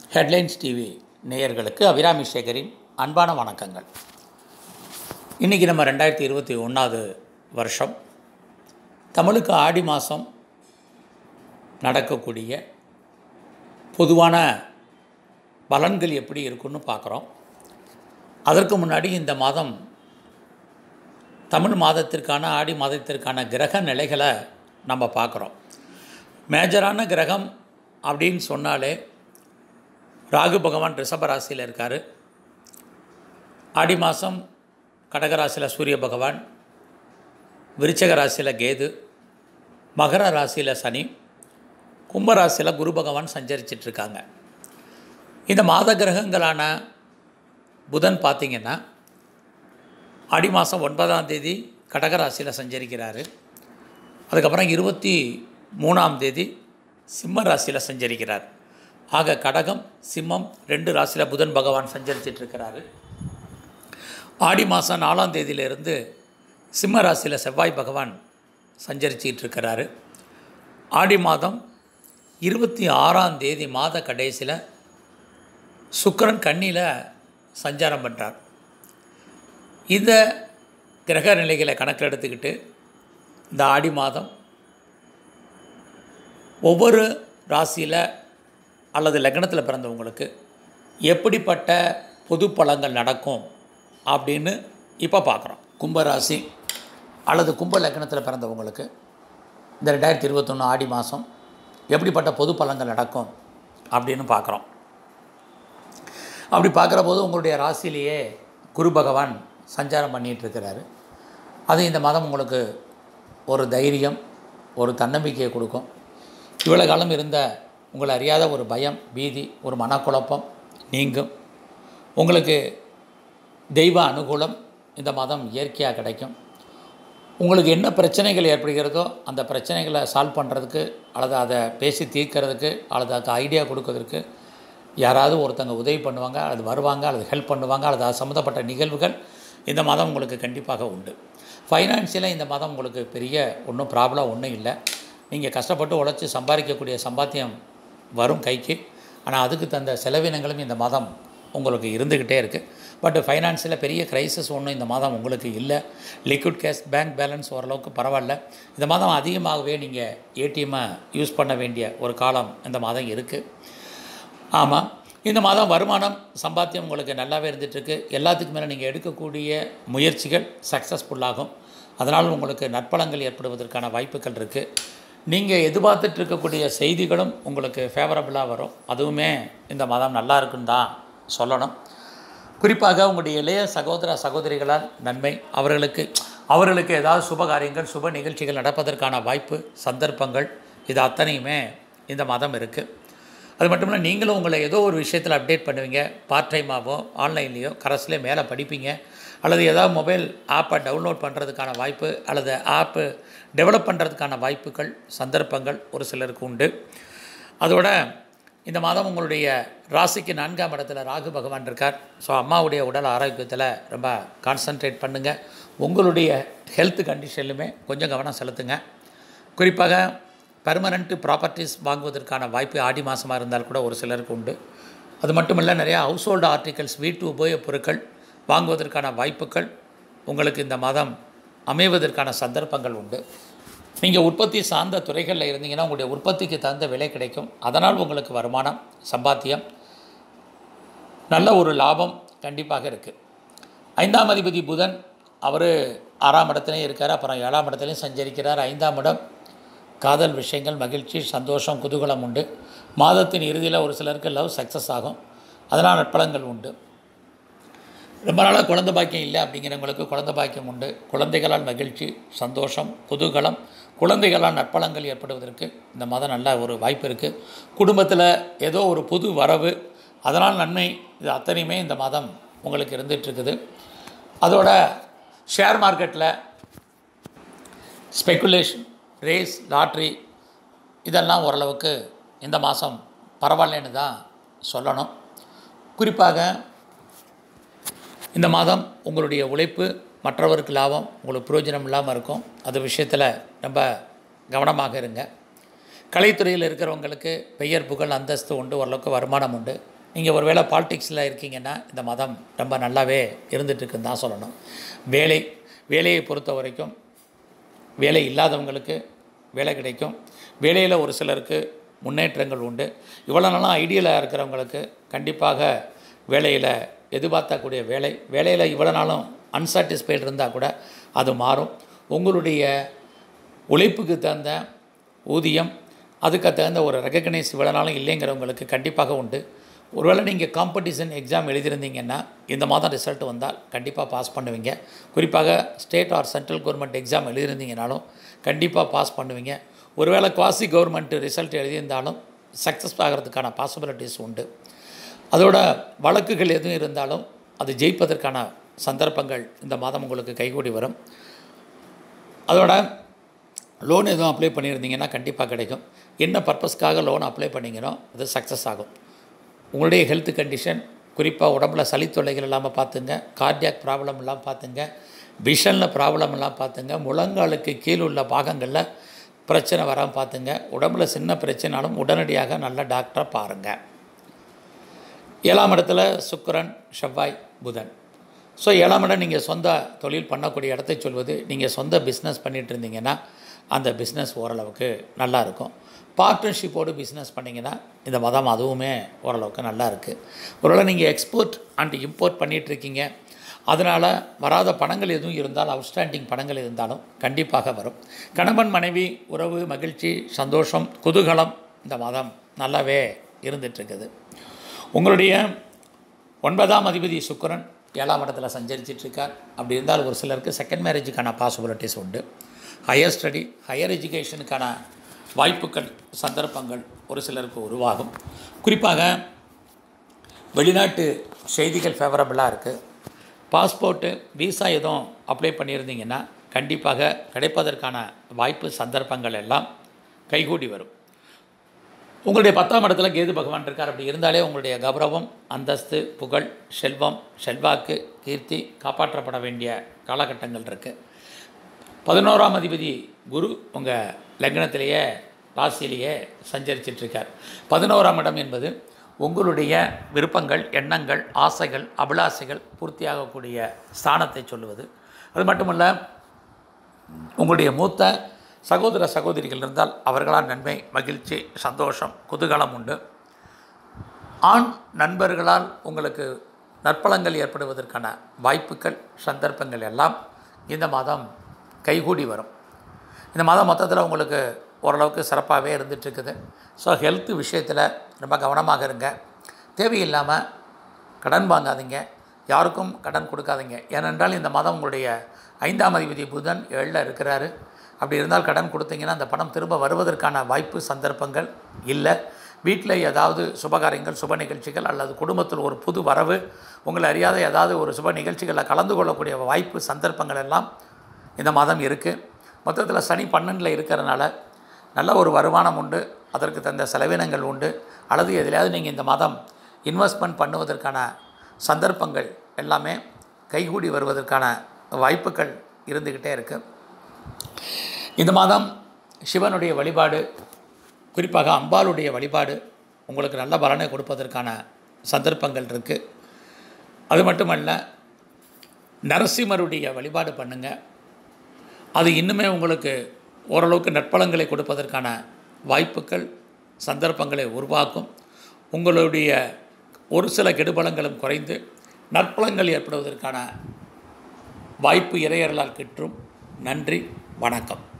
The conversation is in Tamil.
ஹெட்லைன்ஸ் டிவி நேயர்களுக்கு அபிராமி சேகரின் அன்பான வணக்கங்கள் இன்றைக்கி நம்ம ரெண்டாயிரத்தி இருபத்தி ஒன்றாவது வருஷம் தமிழுக்கு ஆடி மாதம் நடக்கக்கூடிய பொதுவான பலன்கள் எப்படி இருக்குன்னு பார்க்குறோம் அதற்கு முன்னாடி இந்த மாதம் தமிழ் மாதத்திற்கான ஆடி மாதத்திற்கான கிரக நிலைகளை நம்ம பார்க்குறோம் மேஜரான கிரகம் அப்படின்னு சொன்னாலே ராகு பகவான் ரிஷப ராசியில் இருக்கார் ஆடி மாதம் கடகராசியில் சூரிய பகவான் விருச்சக ராசியில் கேது மகர ராசியில் சனி கும்ப ராசியில் குரு பகவான் சஞ்சரிச்சிட்ருக்காங்க இந்த மாத கிரகங்களான புதன் பார்த்திங்கன்னா ஆடி மாதம் ஒன்பதாம் தேதி கடகராசியில் சஞ்சரிக்கிறாரு அதுக்கப்புறம் இருபத்தி மூணாம் தேதி சிம்ம ராசியில் சஞ்சரிக்கிறார் ஆக கடகம் சிம்மம் ரெண்டு ராசியில் புதன் பகவான் சஞ்சரிச்சிட்ருக்கிறாரு ஆடி மாதம் நாலாம் தேதியிலிருந்து சிம்ம ராசியில் செவ்வாய் பகவான் சஞ்சரிச்சிட்டு இருக்கிறாரு ஆடி மாதம் இருபத்தி ஆறாம் தேதி மாத கடைசியில் சுக்கிரன் கண்ணியில் சஞ்சாரம் பண்ணுறார் இந்த கிரக நிலைகளை கணக்கில் எடுத்துக்கிட்டு இந்த ஆடி மாதம் ஒவ்வொரு ராசியில் அல்லது லக்னத்தில் பிறந்தவங்களுக்கு எப்படிப்பட்ட பொது பலன்கள் நடக்கும் அப்படின்னு இப்போ பார்க்குறோம் கும்பராசி அல்லது கும்ப லக்னத்தில் பிறந்தவங்களுக்கு இந்த ரெண்டாயிரத்தி இருபத்தொன்று ஆடி மாதம் எப்படிப்பட்ட பொது பலன்கள் நடக்கும் அப்படின்னு பார்க்குறோம் அப்படி பார்க்குற போது உங்களுடைய ராசியிலேயே குரு பகவான் சஞ்சாரம் பண்ணிகிட்டு இருக்கிறாரு அது இந்த மாதம் உங்களுக்கு ஒரு தைரியம் ஒரு தன்னம்பிக்கையை கொடுக்கும் இவ்வளோ காலம் இருந்த உங்களை அறியாத ஒரு பயம் பீதி ஒரு மனக்குழப்பம் நீங்கும் உங்களுக்கு தெய்வ அனுகூலம் இந்த மாதம் இயற்கையாக கிடைக்கும் உங்களுக்கு என்ன பிரச்சனைகள் ஏற்படுகிறதோ அந்த பிரச்சனைகளை சால்வ் பண்ணுறதுக்கு அல்லது அதை பேசி தீர்க்கறதுக்கு அல்லது அதுக்கு ஐடியா கொடுக்கறதுக்கு யாராவது ஒருத்தங்க உதவி பண்ணுவாங்க அல்லது வருவாங்க அல்லது ஹெல்ப் பண்ணுவாங்க அல்லது அது சம்மந்தப்பட்ட நிகழ்வுகள் இந்த மாதம் உங்களுக்கு கண்டிப்பாக உண்டு ஃபைனான்சியலாக இந்த மாதம் உங்களுக்கு பெரிய ஒன்றும் ப்ராப்ளம் ஒன்றும் இல்லை நீங்கள் கஷ்டப்பட்டு உழைச்சி சம்பாதிக்கக்கூடிய சம்பாத்தியம் வரும் கைக்கு ஆனால் அதுக்கு தந்த செலவினங்களும் இந்த மாதம் உங்களுக்கு இருந்துக்கிட்டே இருக்குது பட் ஃபைனான்ஸில் பெரிய க்ரைசிஸ் ஒன்றும் இந்த மாதம் உங்களுக்கு இல்லை லிக்விட் கேஷ் பேங்க் பேலன்ஸ் ஓரளவுக்கு பரவாயில்ல இந்த மாதம் அதிகமாகவே நீங்கள் ஏடிஎம்மை யூஸ் பண்ண வேண்டிய ஒரு காலம் இந்த மாதம் இருக்குது ஆமாம் இந்த மாதம் வருமானம் சம்பாத்தியம் உங்களுக்கு நல்லாவே இருந்துகிட்ருக்கு எல்லாத்துக்கு மேலே நீங்கள் எடுக்கக்கூடிய முயற்சிகள் சக்ஸஸ்ஃபுல்லாகும் அதனால் உங்களுக்கு நற்பலங்கள் ஏற்படுவதற்கான வாய்ப்புகள் இருக்குது நீங்கள் எதிர்பார்த்துட்டு இருக்கக்கூடிய செய்திகளும் உங்களுக்கு ஃபேவரபுளாக வரும் அதுவுமே இந்த மாதம் நல்லா இருக்குன்னு தான் சொல்லணும் குறிப்பாக உங்களுடைய இளைய சகோதர சகோதரிகளால் நன்மை அவர்களுக்கு அவர்களுக்கு ஏதாவது சுப காரியங்கள் சுப நிகழ்ச்சிகள் நடப்பதற்கான வாய்ப்பு சந்தர்ப்பங்கள் இது அத்தனையுமே இந்த மாதம் இருக்குது அது மட்டும் இல்லை நீங்களும் உங்களை ஏதோ ஒரு விஷயத்தில் அப்டேட் பண்ணுவீங்க பார்ட் டைமாகவோ ஆன்லைன்லேயோ கரஸ்லேயே மேலே படிப்பீங்க அல்லது ஏதாவது மொபைல் ஆப்பை டவுன்லோட் பண்ணுறதுக்கான வாய்ப்பு அல்லது ஆப்பு டெவலப் பண்ணுறதுக்கான வாய்ப்புகள் சந்தர்ப்பங்கள் ஒரு சிலருக்கு உண்டு அதோட இந்த மாதம் உங்களுடைய ராசிக்கு நான்காம் இடத்துல ராகு பகவான் இருக்கார் ஸோ அம்மாவுடைய உடல் ஆரோக்கியத்தில் ரொம்ப கான்சன்ட்ரேட் பண்ணுங்கள் உங்களுடைய ஹெல்த் கண்டிஷன்லுமே கொஞ்சம் கவனம் செலுத்துங்க குறிப்பாக பெர்மனண்ட்டு ப்ராப்பர்ட்டிஸ் வாங்குவதற்கான வாய்ப்பு ஆடி மாதமாக இருந்தால் கூட ஒரு சிலருக்கு உண்டு அது மட்டும் இல்லை நிறையா ஹவுஸ் ஹோல்டு ஆர்டிகல்ஸ் வீட்டு உபயோகப் பொருட்கள் வாங்குவதற்கான வாய்ப்புகள் உங்களுக்கு இந்த மாதம் அமைவதற்கான சந்தர்ப்பங்கள் உண்டு நீங்கள் உற்பத்தி சார்ந்த துறைகளில் இருந்தீங்கன்னா உங்களுடைய உற்பத்திக்கு தகுந்த விலை கிடைக்கும் அதனால் உங்களுக்கு வருமானம் சம்பாத்தியம் நல்ல ஒரு லாபம் கண்டிப்பாக இருக்குது ஐந்தாம் அதிபதி புதன் அவர் ஆறாம் இடத்துலையும் இருக்கார் அப்புறம் ஏழாம் இடத்துலையும் சஞ்சரிக்கிறார் ஐந்தாம் இடம் காதல் விஷயங்கள் மகிழ்ச்சி சந்தோஷம் குதூகலம் உண்டு மாதத்தின் இறுதியில் ஒரு சிலருக்கு லவ் சக்ஸஸ் ஆகும் அதனால் நற்பலங்கள் உண்டு ரொம்ப நாளாக குழந்த பாக்கியம் இல்லை அப்படிங்கிறவங்களுக்கு குழந்த பாக்கியம் உண்டு குழந்தைகளால் மகிழ்ச்சி சந்தோஷம் குதூகலம் குழந்தைகளால் நற்பலங்கள் ஏற்படுவதற்கு இந்த மாதம் நல்ல ஒரு வாய்ப்பு இருக்குது குடும்பத்தில் ஏதோ ஒரு புது வரவு அதனால் நன்மை இது அத்தனையுமே இந்த மாதம் உங்களுக்கு இருந்துகிட்ருக்குது அதோட ஷேர் மார்க்கெட்டில் ஸ்பெக்குலேஷன் ரேஸ் லாட்ரி இதெல்லாம் ஓரளவுக்கு இந்த மாதம் பரவாயில்லன்னு தான் சொல்லணும் குறிப்பாக இந்த மாதம் உங்களுடைய உழைப்பு மற்றவருக்கு லாபம் உங்களுக்கு பிரயோஜனம் இல்லாமல் இருக்கும் அது விஷயத்தில் ரொம்ப கவனமாக இருங்க கலைத்துறையில் இருக்கிறவங்களுக்கு பெயர் புகழ் அந்தஸ்து உண்டு ஓரளவுக்கு வருமானம் உண்டு நீங்கள் ஒரு வேளை பாலிடிக்ஸில் இருக்கீங்கன்னா இந்த மதம் ரொம்ப நல்லாவே இருந்துகிட்ருக்குன்னு தான் சொல்லணும் வேலை வேலையை பொறுத்த வரைக்கும் வேலை இல்லாதவங்களுக்கு வேலை கிடைக்கும் வேலையில் ஒரு சிலருக்கு முன்னேற்றங்கள் உண்டு இவ்வளோ நாளாக ஐடியலாக இருக்கிறவங்களுக்கு கண்டிப்பாக வேலையில் எதிர்பார்த்தக்கூடிய வேலை வேலையில் இவ்வளோ நாளும் அன்சாட்டிஸ்ஃபைடு இருந்தால் கூட அது மாறும் உங்களுடைய உழைப்புக்கு தகுந்த ஊதியம் அதுக்கு தகுந்த ஒரு ரெகக்னைஸ் இவ்வளோ நாளும் இல்லைங்கிறவங்களுக்கு கண்டிப்பாக உண்டு ஒருவேளை நீங்கள் காம்படிஷன் எக்ஸாம் எழுதியிருந்தீங்கன்னா இந்த மாதம் ரிசல்ட் வந்தால் கண்டிப்பாக பாஸ் பண்ணுவீங்க குறிப்பாக state or central government exam எழுதியிருந்தீங்கனாலும் கண்டிப்பாக பாஸ் பண்ணுவீங்க ஒருவேளை குவாசி கவர்மெண்ட் ரிசல்ட் எழுதியிருந்தாலும் சக்ஸஸ் ஆகிறதுக்கான பாசிபிலிட்டிஸ் உண்டு அதோட வழக்குகள் எதுவும் இருந்தாலும் அது ஜெயிப்பதற்கான சந்தர்ப்பங்கள் இந்த மாதம் உங்களுக்கு கைகூடி வரும் அதோட லோன் எதுவும் அப்ளை பண்ணியிருந்தீங்கன்னா கண்டிப்பாக கிடைக்கும் என்ன பர்பஸ்க்காக லோன் அப்ளை பண்ணிங்களோ அது சக்ஸஸ் ஆகும் உங்களுடைய ஹெல்த் கண்டிஷன் குறிப்பாக உடம்புல சளி தொல்லைகள் இல்லாமல் பார்த்துங்க கார்டியாக் ப்ராப்ளம் இல்லாமல் பார்த்துங்க விஷனில் ப்ராப்ளம் இல்லாமல் பார்த்துங்க முழங்காலுக்கு கீழ் உள்ள பாகங்களில் பிரச்சனை வராமல் பார்த்துங்க உடம்புல சின்ன பிரச்சனாலும் உடனடியாக நல்ல டாக்டரை பாருங்கள் ஏழாம் இடத்துல சுக்கிரன் செவ்வாய் புதன் ஸோ ஏழாம் இடம் நீங்கள் சொந்த தொழில் பண்ணக்கூடிய இடத்தை சொல்வது நீங்கள் சொந்த பிஸ்னஸ் பண்ணிகிட்டு இருந்தீங்கன்னா அந்த பிஸ்னஸ் ஓரளவுக்கு நல்லா இருக்கும் பார்ட்னர்ஷிப்போடு பிஸ்னஸ் பண்ணிங்கன்னா இந்த மதம் அதுவுமே ஓரளவுக்கு நல்லா இருக்குது ஒருவேளை நீங்கள் எக்ஸ்போர்ட் அண்ட் இம்போர்ட் பண்ணிகிட்ருக்கீங்க அதனால் வராத பணங்கள் எதுவும் இருந்தால் அவுட்ஸ்டாண்டிங் பணங்கள் இருந்தாலும் கண்டிப்பாக வரும் கணவன் மனைவி உறவு மகிழ்ச்சி சந்தோஷம் குதூகலம் இந்த மதம் நல்லாவே இருந்துகிட்ருக்குது உங்களுடைய ஒன்பதாம் அதிபதி சுக்கிரன் ஏழாம் இடத்துல சஞ்சரிச்சிட்ருக்கார் அப்படி இருந்தால் ஒரு சிலருக்கு செகண்ட் மேரேஜுக்கான பாசிபிலிட்டிஸ் உண்டு ஹையர் ஸ்டடி ஹையர் எஜுகேஷனுக்கான வாய்ப்புகள் சந்தர்ப்பங்கள் ஒரு சிலருக்கு உருவாகும் குறிப்பாக வெளிநாட்டு செய்திகள் ஃபேவரபுளாக இருக்குது பாஸ்போர்ட்டு விசா எதுவும் அப்ளை பண்ணியிருந்தீங்கன்னா கண்டிப்பாக கிடைப்பதற்கான வாய்ப்பு சந்தர்ப்பங்கள் எல்லாம் கைகூடி வரும் உங்களுடைய பத்தாம் இடத்துல கேது பகவான் இருக்கார் அப்படி இருந்தாலே உங்களுடைய கௌரவம் அந்தஸ்து புகழ் செல்வம் செல்வாக்கு கீர்த்தி காப்பாற்றப்பட வேண்டிய காலகட்டங்கள் இருக்குது பதினோராம் அதிபதி குரு உங்கள் லக்னத்திலேயே ராசியிலேயே சஞ்சரிச்சிட்ருக்கார் பதினோராம் இடம் என்பது உங்களுடைய விருப்பங்கள் எண்ணங்கள் ஆசைகள் அபிலாசைகள் பூர்த்தியாகக்கூடிய ஸ்தானத்தை சொல்லுவது அது மட்டுமல்ல உங்களுடைய மூத்த சகோதர சகோதரிகள் இருந்தால் அவர்களால் நன்மை மகிழ்ச்சி சந்தோஷம் குதூகலம் உண்டு ஆண் நண்பர்களால் உங்களுக்கு நற்பலங்கள் ஏற்படுவதற்கான வாய்ப்புகள் சந்தர்ப்பங்கள் எல்லாம் இந்த மாதம் கைகூடி வரும் இந்த மாதம் மொத்தத்தில் உங்களுக்கு ஓரளவுக்கு சிறப்பாகவே இருந்துகிட்ருக்குது ஸோ ஹெல்த் விஷயத்தில் ரொம்ப கவனமாக இருங்க தேவையில்லாமல் கடன் வாங்காதீங்க யாருக்கும் கடன் கொடுக்காதீங்க ஏனென்றால் இந்த மாதம் உங்களுடைய ஐந்தாம் அதிபதி புதன் ஏழில் இருக்கிறாரு அப்படி இருந்தால் கடன் கொடுத்தீங்கன்னா அந்த பணம் திரும்ப வருவதற்கான வாய்ப்பு சந்தர்ப்பங்கள் இல்லை வீட்டில் ஏதாவது சுபகாரியங்கள் சுப நிகழ்ச்சிகள் அல்லது குடும்பத்தில் ஒரு புது வரவு உங்களை அறியாத ஏதாவது ஒரு சுப நிகழ்ச்சிகளில் கலந்து கொள்ளக்கூடிய வாய்ப்பு சந்தர்ப்பங்கள் எல்லாம் இந்த மாதம் இருக்குது மொத்தத்தில் சனி பன்னெண்டில் இருக்கிறனால நல்ல ஒரு வருமானம் உண்டு அதற்கு தகுந்த செலவினங்கள் உண்டு அல்லது எதிலையாவது நீங்கள் இந்த மாதம் இன்வெஸ்ட்மெண்ட் பண்ணுவதற்கான சந்தர்ப்பங்கள் எல்லாமே கைகூடி வருவதற்கான வாய்ப்புகள் இருந்துக்கிட்டே இருக்குது இந்த மாதம் சிவனுடைய வழிபாடு குறிப்பாக அம்பாளுடைய வழிபாடு உங்களுக்கு நல்ல பலனை கொடுப்பதற்கான சந்தர்ப்பங்கள் இருக்குது அது மட்டுமல்ல நரசிம்மருடைய வழிபாடு பண்ணுங்கள் அது இன்னுமே உங்களுக்கு ஓரளவுக்கு நற்பலங்களை கொடுப்பதற்கான வாய்ப்புகள் சந்தர்ப்பங்களை உருவாக்கும் உங்களுடைய ஒரு சில கெடுபலங்களும் குறைந்து நற்பலங்கள் ஏற்படுவதற்கான வாய்ப்பு இறையறலால் கிற்றும் நன்றி வணக்கம்